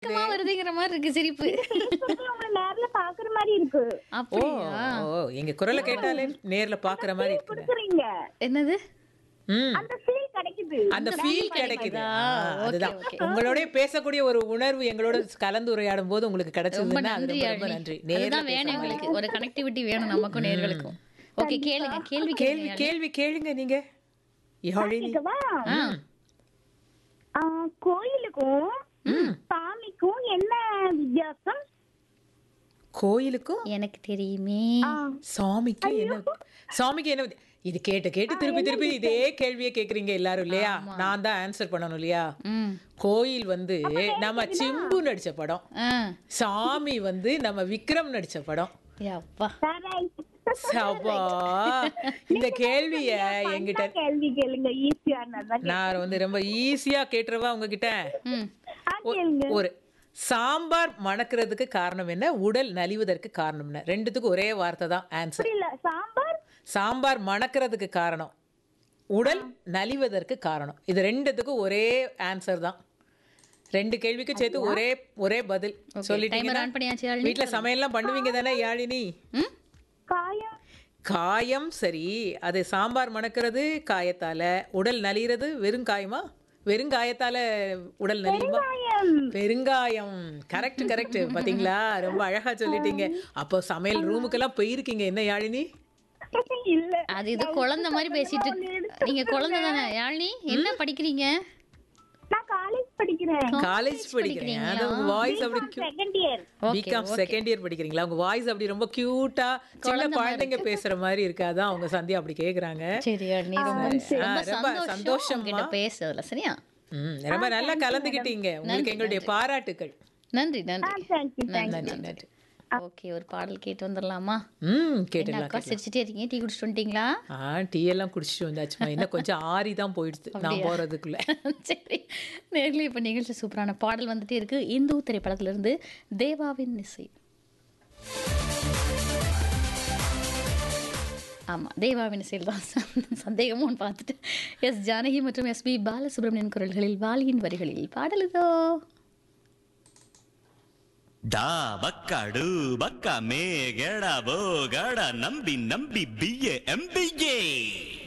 வேகமா வருதுங்கிற மாதிரி இருக்கு சிரிப்பு சிரிப்புக்கு உங்களை நேர்ல பாக்குற மாதிரி இருக்கு ஓ அப்படியா ஓ எங்க குரலை கேட்டாலே நேர்ல பாக்குற மாதிரி இருக்குது குடுக்குறீங்க என்னது ம் அந்த ஃபீல் கிடைக்குது அந்த ஃபீல் கிடைக்குது கிடைக்குதா? ஆ, ஓகே, அதுதான் ஓகே. உங்களோட பேசக்கூடிய ஒரு உணர்வு எங்களோட கலந்துரையாடும் போது உங்களுக்கு ரொம்ப கிடைச்சதுன்னா அது நன்றி ரொம்ப ரொம்ப அழகி. நன்றி நேர்ல அதுதான் வேணும் எங்களுக்கு ஒரு கனெக்டிவிட்டி வேணும் நமக்கும் நேர்களுக்கும் ஓகே கேளுங்க கேள்வி கேள்வி கேள்வி கேள்வி கேளுங்க நீங்க யாழினி கேட்கவா ஆ, கோயிலுக்கும் சாமிக்கும் என்ன வித்தியாசம் கோயிலுக்கும் எனக்கு தெரியுமே ஆ, சாமிக்கு என்ன சாமிக்கு என்ன வித்தி- இது கேட்டு கேட்டு திருப்பி திருப்பி இதே கேள்வியை கேக்குறீங்க எல்லாரும் இல்லையா நான் தான் ஆன்சர் பண்ணணும் இல்லையா ம் கோயில் வந்து நம்ம சிம்பு நடிச்ச படம் ஆ சாமி வந்து நம்ம விக்ரம் நடிச்ச படம் யப்பா correct. சபா இந்த கேள்விய என்கிட்ட நான் கேள்வி கேளுங்க ஈஸியானதான் நான் வந்து ரொம்ப ஈஸியா கேட்டுறவா உங்ககிட்ட ம் ஆ, கேளுங்க ஒரு சாம்பார் மணக்கிறதுக்கு காரணம் என்ன உடல் நலிவதற்கு காரணம் என்ன ரெண்டுத்துக்கும் ஒரே வார்த்தை தான் ஆன்சர் புரியல சாம்பார் சாம்பார் மணக்கிறதுக்கு காரணம் உடல் நலிவதற்கு காரணம் இது ரெண்டுத்துக்கும் ஒரே ஆன்சர் தான் ரெண்டு கேள்விக்கும் சேர்த்து ஒரே ஒரே பதில் டைமர் சொல்லிட்டீங்கன்னா ஆன் பண்ணியாச்சு யாழினி வீட்ல சமையல்லாம் பண்ணுவீங்க தானே யாழினி ம் காயம் காயம் சரி அது சாம்பார் மணக்கிறது காயத்தால உடல் நலிகிறது வெறும் காயமா வெறும் காயத்தால உடல் நலியுமா காயம் பெருங்காயம் கரெக்ட் கரெக்ட் பாத்தீங்களா ரொம்ப அழகா சொல்லிட்டீங்க அப்போ சமையல் ரூமுக்கெல்லாம் போயிருக்கீங்க என்ன யாழினி இல்ல அது இது குழந்தை மாதிரி பேசிட்டு இருக்கு. நீங்க குழந்தை தானே யாழினி என்ன படிக்கிறீங்க நான் காலேஜ் படிக்கிறேன் காலேஜ் படிக்கிறேன் அது உங்க வாய்ஸ் அப்படி second year BCom second year படிக்கிறீங்களா உங்க வாய்ஸ் அப்படி ரொம்ப கியூட்டா சின்ன குழந்தைங்க பேசுற மாதிரி இருக்காதான் அவங்க சந்தியா அப்படி கேக்குறாங்க சரி யாழினி ரொம்ப ஆ, ரொம்ப ரொம்ப சந்தோஷம் சந்தோஷமா. உங்ககிட்ட பேசுறதுல சரியா ம், ரொம்ப நல்லா கலந்துக்கிட்டீங்க உங்களுக்கு எங்களுடைய பாராட்டுக்கள் நன்றி நன்றி தேங்க்யூ நன்றி நன்றி நன்றி நன்றி ஓகே ஒரு பாடல் கேட்டு வந்துடலாமா ம் என்ன கேட்டுடலாம் அக்கா சிரிச்சிட்டே இருக்கீங்க டீ குடிச்சிட்டு வந்துட்டீங்களா ஆ டீ எல்லாம் குடிச்சிட்டு வந்தாச்சுமா இன்னும் கொஞ்சம் ஆறி தான் போயிடுது நான் போறதுக்குள்ள சரி நேரில் இப்போ நிகழ்ச்சி சூப்பரான பாடல் வந்துட்டே இருக்கு இந்து திரைப்படத்திலிருந்து தேவாவின் இசை ஆமாம் தேவாவின் இசையில் தான் ச- சந்தேகமும் பார்த்துட்டு எஸ் ஜானகி மற்றும் எஸ்பி பாலசுப்ரமணியன் குரல்களில் வாலியின் வரிகளில் பாடல் இதோ ಡಾ ಬಕ್ಕಡು ಬಕ್ಕ ಮೇ ಗೆಡ ಬೋ ಗಡ ನಂಬಿ ನಂಬಿ ಬಿಯೆ ಎಂಬಿಗೆ